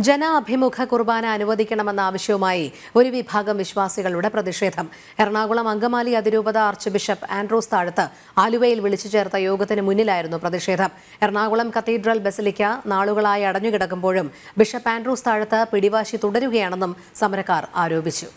ജനാഭിമുഖ കുർബാന അനുവദിക്കണമെന്ന ആവശ്യവുമായി ഒരു വിഭാഗം വിശ്വാസികളുടെ പ്രതിഷേധം എറണാകുളം അങ്കമാലി അതിരൂപത ആർച്ച് ബിഷപ്പ് ആൻഡ്രൂസ് താഴത്ത് ആലുവയിൽ വിളിച്ചു ചേർത്ത യോഗത്തിന് മുന്നിലായിരുന്നു പ്രതിഷേധം എറണാകുളം കത്തീഡ്രൽ ബസിലിക്ക നാളുകളായി അടഞ്ഞുകിടക്കുമ്പോഴും ബിഷപ്പ് ആൻഡ്രൂസ് താഴത്ത് പിടിവാശി തുടരുകയാണെന്നും സമരക്കാർ ആരോപിച്ചു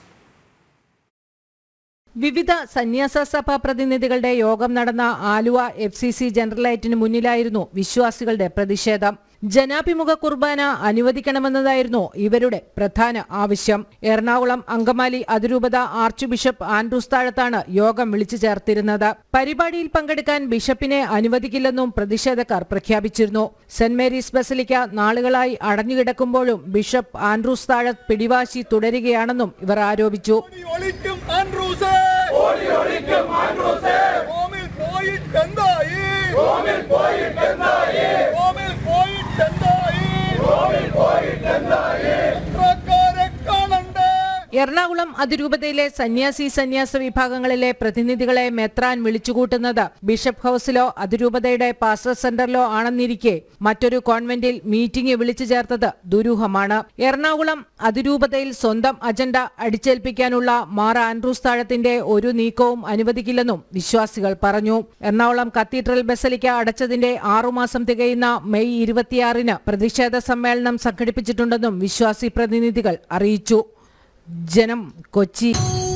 വിവിധ സന്യാസ സഭാ പ്രതിനിധികളുടെ യോഗം നടന്ന ആലുവ എഫ് സി സി ജനറലേറ്റിന് മുന്നിലായിരുന്നു വിശ്വാസികളുടെ പ്രതിഷേധം ജനാഭിമുഖ കുർബാന അനുവദിക്കണമെന്നതായിരുന്നു ഇവരുടെ പ്രധാന ആവശ്യം എറണാകുളം അങ്കമാലി അതിരൂപത ആർച്ച് ബിഷപ്പ് ആൻഡ്രൂസ് താഴത്താണ് യോഗം വിളിച്ചു ചേർത്തിരുന്നത് പരിപാടിയിൽ പങ്കെടുക്കാൻ ബിഷപ്പിനെ അനുവദിക്കില്ലെന്നും പ്രതിഷേധക്കാർ പ്രഖ്യാപിച്ചിരുന്നു സെന്റ് മേരീസ് ബസലിക്ക നാളുകളായി അടഞ്ഞുകിടക്കുമ്പോഴും ബിഷപ്പ് ആൻഡ്രൂസ് താഴത്ത് പിടിവാശി തുടരുകയാണെന്നും ഇവർ ആരോപിച്ചു ഒളിക്കും ആൻഡ്രൂസേ ഓടി ഒളിക്കും ആൻഡ്രൂസേ റോമിൽ പോയിട്ടെന്തായി റോമിൽ പോയിട്ടെന്തായി റോമിൽ പോയിട്ടെന്തായി റോമിൽ പോയിട്ടെന്തായി പത്രക്കാരെ കാണണ്ടേ എറണാകുളം അതിരൂപതയിലെ സന്യാസി സന്യാസ വിഭാഗങ്ങളിലെ പ്രതിനിധികളെ മെത്രാൻ വിളിച്ചുകൂട്ടുന്നത് ബിഷപ്പ് ഹൌസിലോ അതിരൂപതയുടെ പാസ്റ്റർ സെന്ററിലോ ആണെന്നിരിക്കെ മറ്റൊരു കോൺവെന്റിൽ മീറ്റിംഗ് വിളിച്ചു ചേർത്തത് ദുരൂഹമാണ് എറണാകുളം അതിരൂപതയിൽ സ്വന്തം അജണ്ട അടിച്ചേൽപ്പിക്കാനുള്ള മാർ ആൻഡ്രൂസ് താഴത്തിന്റെ ഒരു നീക്കവും അനുവദിക്കില്ലെന്നും വിശ്വാസികൾ പറഞ്ഞു എറണാകുളം കത്തീഡ്രൽ ബസലിക്ക അടച്ചതിന്റെ ആറുമാസം തികയുന്ന മെയ് ഇരുപത്തിയാറിന് പ്രതിഷേധ സമ്മേളനം സംഘടിപ്പിച്ചിട്ടുണ്ടെന്നും വിശ്വാസി പ്രതിനിധികൾ അറിയിച്ചു ജനം കൊച്ചി